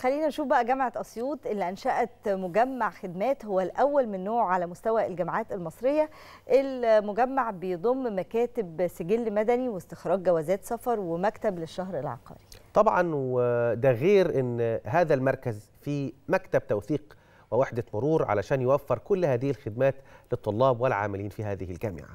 خلينا نشوف بقى جامعة أسيوط اللي أنشأت مجمع خدمات هو الأول من نوعه على مستوى الجامعات المصرية المجمع بيضم مكاتب سجل مدني واستخراج جوازات سفر ومكتب للشهر العقاري طبعا وده غير ان هذا المركز في مكتب توثيق ووحدة مرور علشان يوفر كل هذه الخدمات للطلاب والعاملين في هذه الجامعة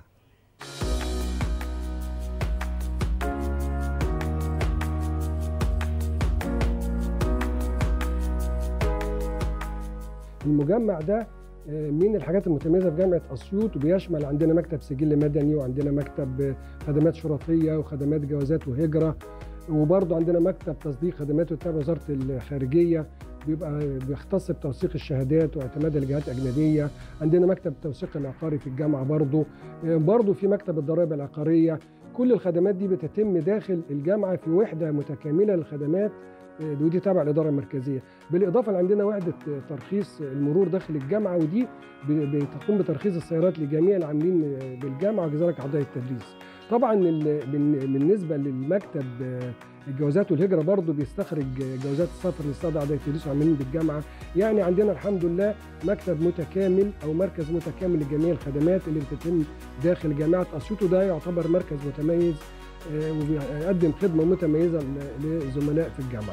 المجمع ده من الحاجات المتميزه في جامعه اسيوط وبيشمل عندنا مكتب سجل مدني وعندنا مكتب خدمات شرطيه وخدمات جوازات وهجره وبرضه عندنا مكتب تصديق خدمات تبع وزاره الخارجيه بيبقى بيختص بتوثيق الشهادات واعتمادها لجهات اجنبيه عندنا مكتب التوثيق العقاري في الجامعه برضه برضه في مكتب الضرائب العقاريه كل الخدمات دي بتتم داخل الجامعه في وحده متكامله للخدمات ودي تابع الاداره المركزيه بالاضافه لعندنا وحده ترخيص المرور داخل الجامعه ودي بتقوم بترخيص السيارات لجميع العاملين بالجامعه وكذلك اعضاء التدريس طبعا بالنسبه للمكتب الجوازات والهجره برضه بيستخرج جوازات السفر للساده اعضاء التدريس وعاملين بالجامعه يعني عندنا الحمد لله مكتب متكامل او مركز متكامل لجميع الخدمات اللي بتتم داخل جامعه اسيوط وده يعتبر مركز متميز وبيقدم خدمه متميزه لزملاء في الجامعه.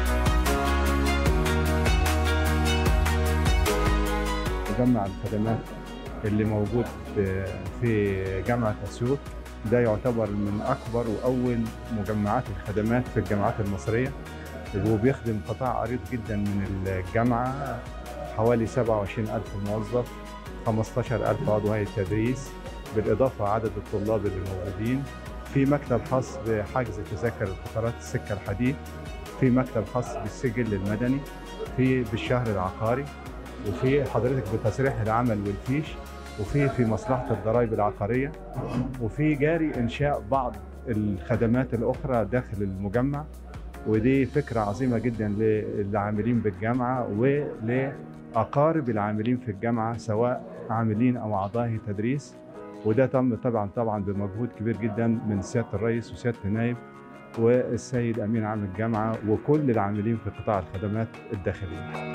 مجمع الخدمات اللي موجود في جامعه اسيوط ده يعتبر من اكبر واول مجمعات الخدمات في الجامعات المصريه وبيخدم قطاع عريض جدا من الجامعه حوالي 27000 موظف 15000 عضو هيئه تدريس بالاضافه عدد الطلاب اللي موجودين في مكتب خاص بحجز تذاكر قطارات السكه الحديد في مكتب خاص بالسجل المدني في بالشهر العقاري وفي حضرتك بتصريح العمل والفيش وفي في مصلحه الضرائب العقاريه وفي جاري انشاء بعض الخدمات الاخرى داخل المجمع ودي فكره عظيمه جدا للعاملين بالجامعه ولاقارب العاملين في الجامعه سواء عاملين او اعضاء تدريس وده تم طبعا طبعا بمجهود كبير جدا من سياده الرئيس وسياده النائب والسيد امين عام الجامعه وكل العاملين في قطاع الخدمات الداخليه.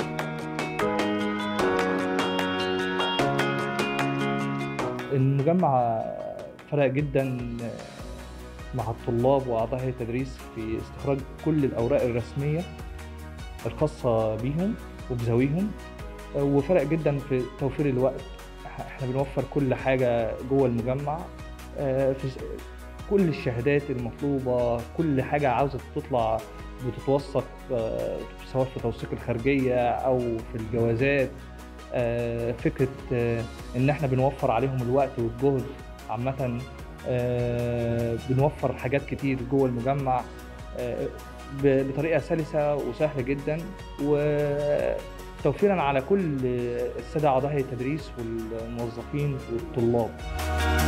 المجمع فرق جدا مع الطلاب واعضاء هيئه التدريس في استخراج كل الاوراق الرسميه الخاصه بيهم وبذويهم وفرق جدا في توفير الوقت احنا بنوفر كل حاجه جوه المجمع في كل الشهادات المطلوبه كل حاجه عاوزه تطلع بتتوثق سواء في توثيق الخارجيه او في الجوازات فكره ان احنا بنوفر عليهم الوقت والجهد عامه بنوفر حاجات كتير جوه المجمع بطريقه سلسه وسهله جدا وتوفيرا على كل الساده اعضاء التدريس والموظفين والطلاب